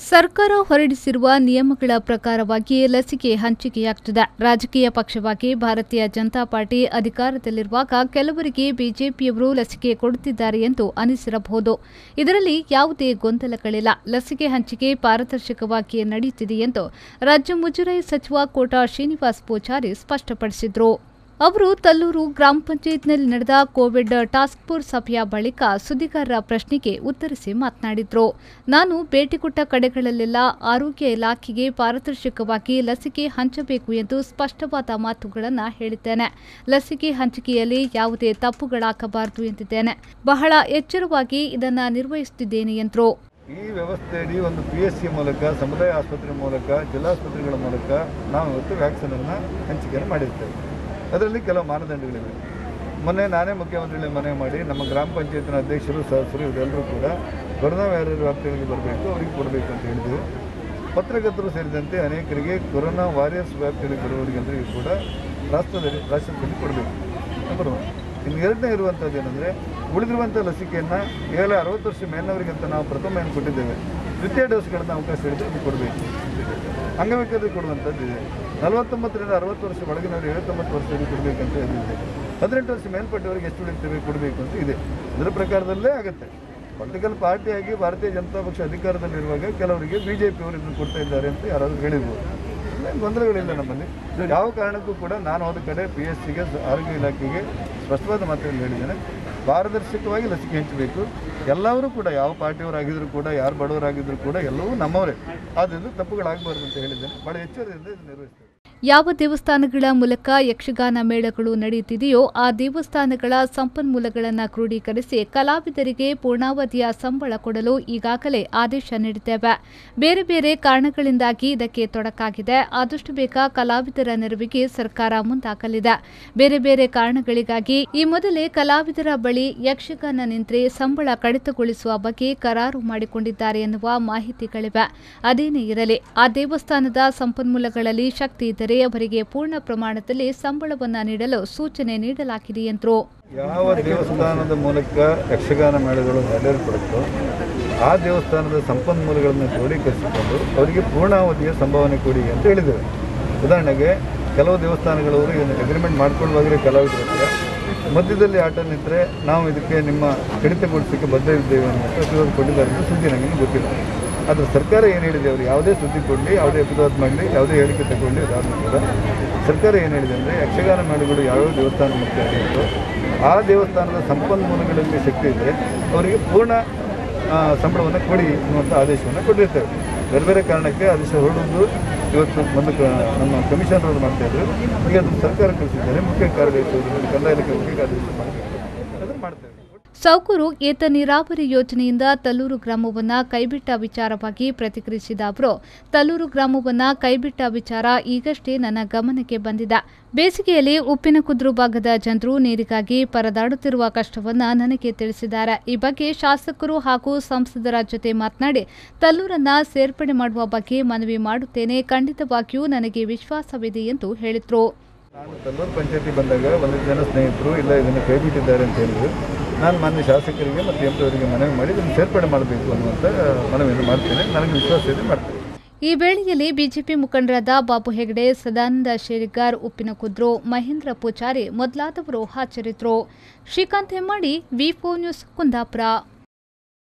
ಸರ್ಕಾರ ಹೊರಡಿಸಿರುವ ನಿಯಮಗಳ ಪ್ರಕಾರವಾಗಿ ಲಸಿಕೆ ಹಂಚಿಕೆಯಾಗುತ್ತಿದೆ ರಾಜಕೀಯ ಪಕ್ಷವಾಗಿ ಭಾರತೀಯ ಜನತಾ ಪಾರ್ಟಿ ಅಧಿಕಾರದಲ್ಲಿರುವಾಗ ಕೆಲವರಿಗೆ ಬಿಜೆಪಿಯವರು ಲಸಿಕೆ ಕೊಡುತ್ತಿದ್ದಾರೆ ಎಂದು ಅನಿಸಿರಬಹುದು ಇದರಲ್ಲಿ ಯಾವುದೇ ಗೊಂದಲಗಳಿಲ್ಲ ಲಸಿಕೆ ಹಂಚಿಕೆ ಪಾರದರ್ಶಕವಾಗಿ ನಡೆಯುತ್ತಿದೆ ಎಂದು ರಾಜ್ಯ ಮುಜರಾಯಿ ಸಚಿವ ಕೋಟಾ ಶ್ರೀನಿವಾಸ್ ಪೂಜಾರಿ ಸ್ಪಷ್ಟಪಡಿಸಿದರು ಅವರು ತಲ್ಲೂರು ಗ್ರಾಮ ಪಂಚಾಯತ್ನಲ್ಲಿ ನಡೆದ ಕೋವಿಡ್ ಟಾಸ್ಕ್ ಫೋರ್ಸ್ ಸಭೆಯ ಬಳಿಕ ಸುದ್ದಿಗಾರರ ಪ್ರಶ್ನೆಗೆ ಉತ್ತರಿಸಿ ಮಾತನಾಡಿದ್ರು ನಾನು ಭೇಟಿ ಕೊಟ್ಟ ಕಡೆಗಳಲ್ಲೆಲ್ಲ ಆರೋಗ್ಯ ಇಲಾಖೆಗೆ ಪಾರದರ್ಶಕವಾಗಿ ಲಸಿಕೆ ಹಂಚಬೇಕು ಎಂದು ಸ್ಪಷ್ಟವಾದ ಮಾತುಗಳನ್ನು ಹೇಳಿದ್ದೇನೆ ಲಸಿಕೆ ಹಂಚಿಕೆಯಲ್ಲಿ ಯಾವುದೇ ತಪ್ಪುಗಳಾಗಬಾರದು ಎಂದಿದ್ದೇನೆ ಬಹಳ ಎಚ್ಚರವಾಗಿ ಇದನ್ನು ನಿರ್ವಹಿಸುತ್ತಿದ್ದೇನೆ ಎಂದರು ಈ ವ್ಯವಸ್ಥೆಯಡಿ ಒಂದು ಪಿ ಎಸ್ ಸಿ ಮೂಲಕ ಸಮುದಾಯ ಆಸ್ಪತ್ರೆ ಮೂಲಕ ಜಿಲ್ಲಾಸ್ಪತ್ರೆಗಳ ಮೂಲಕ ನಾವು ಇವತ್ತು ವ್ಯಾಕ್ಸಿನನ್ನು ಹಂಚಿಕೆಯನ್ನು ಮಾಡಿರ್ತೇವೆ ಅದರಲ್ಲಿ ಕೆಲವು ಮಾನದಂಡಗಳಿವೆ ಮೊನ್ನೆ ನಾನೇ ಮುಖ್ಯಮಂತ್ರಿಗಳಿಗೆ ಮನವಿ ಮಾಡಿ ನಮ್ಮ ಗ್ರಾಮ ಪಂಚಾಯತ್ನ ಅಧ್ಯಕ್ಷರು ಸದಸ್ಯರು ಇವರೆಲ್ಲರೂ ಕೂಡ ಕೊರೋನಾ ವೈರಸ್ ವ್ಯಾಪ್ತಿಗಳಿಗೆ ಬರಬೇಕು ಅವರಿಗೆ ಕೊಡಬೇಕು ಅಂತ ಹೇಳಿದ್ವಿ ಪತ್ರಕರ್ತರು ಸೇರಿದಂತೆ ಅನೇಕರಿಗೆ ಕೊರೋನಾ ವಾರಿಯರ್ಸ್ ವ್ಯಾಪ್ತಿಗಳಿಗೆ ಬರುವವರಿಗೆಲ್ಲರಿಗೂ ಕೂಡ ರಾಷ್ಟ್ರದಲ್ಲಿ ರಾಷ್ಟ್ರದಲ್ಲಿ ಕೊಡಬೇಕು ನಂಬರ್ ಒನ್ ಇನ್ನು ಎರಡನೇ ಇರುವಂಥದ್ದು ಏನಂದರೆ ಉಳಿದಿರುವಂಥ ಲಸಿಕೆಯನ್ನು ಈಗಲೇ ಅರವತ್ತು ವರ್ಷ ಮೇಲಿನವರಿಗೆ ಅಂತ ನಾವು ಪ್ರಥಮ ಏನು ಕೊಟ್ಟಿದ್ದೇವೆ ದ್ವಿತೀಯ ಡೋಸ್ಗಳನ್ನು ಅವಕಾಶ ಹಿಡಿದು ಅದು ಕೊಡಬೇಕು ಅಂಗವಿಕಲರಿಗೆ ಕೊಡುವಂಥದ್ದು ಇದೆ ನಲವತ್ತೊಂಬತ್ತರಿಂದ ಅರವತ್ತು ವರ್ಷ ಒಳಗಿನವರು ಐವತ್ತೊಂಬತ್ತು ವರ್ಷದಲ್ಲಿ ಕೊಡಬೇಕಂತ ಹೇಳಿದೆ ಹದಿನೆಂಟು ವರ್ಷ ಮೇಲ್ಪಟ್ಟವರಿಗೆ ಎಷ್ಟು ಉಳಿತೇವೆ ಕೊಡಬೇಕು ಅಂತ ಇದೆ ಇದರ ಪ್ರಕಾರದಲ್ಲೇ ಆಗುತ್ತೆ ಪೊಲಿಟಿಕಲ್ ಪಾರ್ಟಿಯಾಗಿ ಭಾರತೀಯ ಜನತಾ ಪಕ್ಷ ಅಧಿಕಾರದಲ್ಲಿರುವಾಗ ಕೆಲವರಿಗೆ ಬಿ ಜೆ ಪಿಯವರು ಇದನ್ನು ಕೊಡ್ತಾ ಇದ್ದಾರೆ ಅಂತ ಯಾರಾದರೂ ಹೇಳಿರ್ಬೋದು ಏನ್ ಗೊಂದಲಗಳಿಲ್ಲ ನಮ್ಮಲ್ಲಿ ಯಾವ ಕಾರಣಕ್ಕೂ ಕೂಡ ನಾನು ಹೋದ ಕಡೆ ಪಿ ಎಸ್ ಸಿಗೆ ಆರೋಗ್ಯ ಇಲಾಖೆಗೆ ಸ್ಪಷ್ಟವಾದ ಮಾತುಗಳನ್ನು ಹೇಳಿದ್ದೇನೆ ಪಾರದರ್ಶಕವಾಗಿ ಲಸಿಕೆ ಹಂಚಬೇಕು ಎಲ್ಲರೂ ಕೂಡ ಯಾವ ಪಾರ್ಟಿಯವರಾಗಿದ್ದರೂ ಕೂಡ ಯಾರು ಬಡವರಾಗಿದ್ದರೂ ಕೂಡ ಎಲ್ಲವೂ ನಮ್ಮವರೇ ಆದ್ದರಿಂದ ತಪ್ಪುಗಳಾಗಬಾರ್ದು ಅಂತ ಹೇಳಿದ್ದೇನೆ ಭಾಳ ಎಚ್ಚರದಿಂದ ಇದು ನಿರ್ವಹಿಸ್ತೇವೆ ಯಾವ ದೇವಸ್ಥಾನಗಳ ಮೂಲಕ ಯಕ್ಷಗಾನ ಮೇಳಗಳು ನಡೆಯುತ್ತಿದೆಯೋ ಆ ದೇವಸ್ಥಾನಗಳ ಸಂಪನ್ಮೂಲಗಳನ್ನು ಕ್ರೋಢೀಕರಿಸಿ ಕಲಾವಿದರಿಗೆ ಪೂರ್ಣಾವಧಿಯ ಸಂಬಳ ಕೊಡಲು ಈಗಾಗಲೇ ಆದೇಶ ನೀಡಿದ್ದೇವೆ ಬೇರೆ ಬೇರೆ ಕಾರಣಗಳಿಂದಾಗಿ ಇದಕ್ಕೆ ತೊಡಕಾಗಿದೆ ಆದಷ್ಟು ಬೇಗ ಕಲಾವಿದರ ನೆರವಿಗೆ ಸರ್ಕಾರ ಮುಂದಾಗಲಿದೆ ಬೇರೆ ಬೇರೆ ಕಾರಣಗಳಿಗಾಗಿ ಈ ಮೊದಲೇ ಕಲಾವಿದರ ಬಳಿ ಯಕ್ಷಗಾನ ನಿಂತ್ರೆ ಸಂಬಳ ಕಡಿತಗೊಳಿಸುವ ಬಗ್ಗೆ ಕರಾರು ಮಾಡಿಕೊಂಡಿದ್ದಾರೆ ಎನ್ನುವ ಮಾಹಿತಿಗಳಿವೆ ಅದೇನೇ ಇರಲಿ ಆ ದೇವಸ್ಥಾನದ ಸಂಪನ್ಮೂಲಗಳಲ್ಲಿ ಶಕ್ತಿ ಇದ್ದರೆ ಅವರಿಗೆ ಪೂರ್ಣ ಪ್ರಮಾಣದಲ್ಲಿ ಸಂಬಳವನ್ನು ನೀಡಲು ಸೂಚನೆ ನೀಡಲಾಗಿದೆ ಎಂದರು ಯಾವ ದೇವಸ್ಥಾನದ ಮೂಲಕ ಯಕ್ಷಗಾನ ಮೇಳಗಳು ನೆರವೇರ್ಪಡುತ್ತೋ ಆ ದೇವಸ್ಥಾನದ ಸಂಪನ್ಮೂಲಗಳನ್ನು ಕ್ರೋಢೀಕರಿಸಿಕೊಂಡು ಅವರಿಗೆ ಪೂರ್ಣಾವಧಿಯ ಸಂಭಾವನೆ ಕೊಡಿ ಅಂತ ಹೇಳಿದ್ದೇವೆ ಉದಾಹರಣೆಗೆ ಕೆಲವು ದೇವಸ್ಥಾನಗಳವರು ಇದನ್ನು ಅಗ್ರಿಮೆಂಟ್ ಮಾಡ್ಕೊಳ್ಳುವಾಗಲೇ ಕಲಾವಿದರ ಹತ್ರ ಮಧ್ಯದಲ್ಲಿ ಆಟ ನಿಂತರೆ ನಾವು ಇದಕ್ಕೆ ನಿಮ್ಮ ಕಡಿತಗೊಳಿಸಲಿಕ್ಕೆ ಬದ್ಧ ಇದ್ದೇವೆ ಅನ್ನೋ ಪ್ರತಿರೋಧ ಕೊಟ್ಟಿದ್ದಾರೆ ಅಂತ ಸುದ್ದಿ ನನಗೆ ಗೊತ್ತಿಲ್ಲ ಆದರೆ ಸರ್ಕಾರ ಏನು ಹೇಳಿದೆ ಅವರು ಯಾವುದೇ ಸುದ್ದಿ ಕೊಡಲಿ ಯಾವುದೇ ಅಪರಾಧ ಮಾಡಲಿ ಯಾವುದೇ ಹೇಳಿಕೆ ತಗೊಳ್ಳಿ ಅದಾದ್ರೂ ಕೂಡ ಸರ್ಕಾರ ಏನು ಹೇಳಿದೆ ಅಂದರೆ ಯಕ್ಷಗಾನ ಮೇಳಗಳು ಯಾವ್ಯಾವ ದೇವಸ್ಥಾನ ಮುಖ್ಯ ಆಗಿರುತ್ತೋ ಆ ದೇವಸ್ಥಾನದ ಸಂಪನ್ಮೂಲಗಳಲ್ಲಿ ಶಕ್ತಿ ಇದ್ದರೆ ಅವರಿಗೆ ಪೂರ್ಣ ಆ, ಸಂಬಳವನ್ನು ಕೊಡಿ ಅನ್ನುವಂಥ ಆದೇಶವನ್ನು ಕೊಟ್ಟಿರ್ತೇವೆ ಬೇರೆ ಬೇರೆ ಕಾರಣಕ್ಕೆ ಆದೇಶ ಹೊರಡುವುದು ಇವತ್ತು ಒಂದು ಕ- ನಮ್ಮ ಕಮಿಷನರ್ ಅವರು ಮಾಡ್ತಾ ಇದ್ರು ಈಗ ಅದನ್ನು ಸರ್ಕಾರ ಕಳಿಸಿದ್ದಾರೆ ಮುಖ್ಯ ಕಾರ್ಯದರ್ಶಿ ಅವರು ಕಂದಾಯ ಇಲಾಖೆ ಮುಖ್ಯ ಕಾರ್ಯದರ್ಶಿ ಮಾಡಬೇಕು ಅದನ್ನು ಮಾಡ್ತೇವೆ ಸೌಕೂರು ಏತ ನೀರಾವರಿ ಯೋಜನೆಯಿಂದ ತಲ್ಲೂರು ಗ್ರಾಮವನ್ನ ಕೈಬಿಟ್ಟ ವಿಚಾರವಾಗಿ ಪ್ರತಿಕ್ರಿಯಿಸಿದ ಅವರು ತಲ್ಲೂರು ಗ್ರಾಮವನ್ನ ಕೈಬಿಟ್ಟ ವಿಚಾರ ಈಗಷ್ಟೇ ನನ್ನ ಗಮನಕ್ಕೆ ಬಂದಿದೆ ಬೇಸಿಗೆಯಲ್ಲಿ ಉಪ್ಪಿನ ಕುದ್ರು ಭಾಗದ ಜನರು ನೀರಿಗಾಗಿ ಪರದಾಡುತ್ತಿರುವ ಕಷ್ಟವನ್ನ ನನಗೆ ತಿಳಿಸಿದ್ದಾರೆ ಈ ಬಗ್ಗೆ ಶಾಸಕರು ಹಾಗೂ ಸಂಸದರ ಜೊತೆ ಮಾತನಾಡಿ ತಲ್ಲೂರನ್ನ ಸೇರ್ಪಡೆ ಮಾಡುವ ಬಗ್ಗೆ ಮನವಿ ಮಾಡುತ್ತೇನೆ ಖಂಡಿತವಾಗಿಯೂ ನನಗೆ ವಿಶ್ವಾಸವಿದೆ ಎಂದು ಹೇಳಿದರು ನಾನು ತಲ್ಲೂರು ಪಂಚಾಯತಿ ಬಂದಾಗ ಒಂದಿಷ್ಟು ಜನ ಸ್ನೇಹಿತರು ಇಲ್ಲ ಇದನ್ನು ಕೈ ಬಿಟ್ಟಿದ್ದಾರೆ ಅಂತ ಹೇಳಿದ್ರು ನಾನು ಮಾನ್ಯ ಶಾಸಕರಿಗೆ ಮತ್ತು ಎಂ ಅವರಿಗೆ ಮನವಿ ಮಾಡಿ ಇದನ್ನು ಸೇರ್ಪಡೆ ಮಾಡಬೇಕು ಅನ್ನುವಂಥ ಮನವಿಯನ್ನು ಮಾಡ್ತೇನೆ ನನಗೆ ವಿಶ್ವಾಸ ಇದೆ ಮಾಡ್ತೇನೆ ಈ ವೇಳೆಯಲ್ಲಿ ಬಿಜೆಪಿ ಮುಖಂಡರಾದ ಬಾಬು ಹೆಗಡೆ ಸದಾನಂದ ಶೇರಿಗಾರ್ ಉಪ್ಪಿನ ಕುದ್ರು ಮಹೇಂದ್ರ ಪೂಜಾರಿ ಮೊದಲಾದವರು ಹಾಜರಿದ್ದರು ಶ್ರೀಕಾಂತ್ ಹೆಮ್ಮಾಡಿ ವಿ ನ್ಯೂಸ್ ಕುಂದಾಪುರ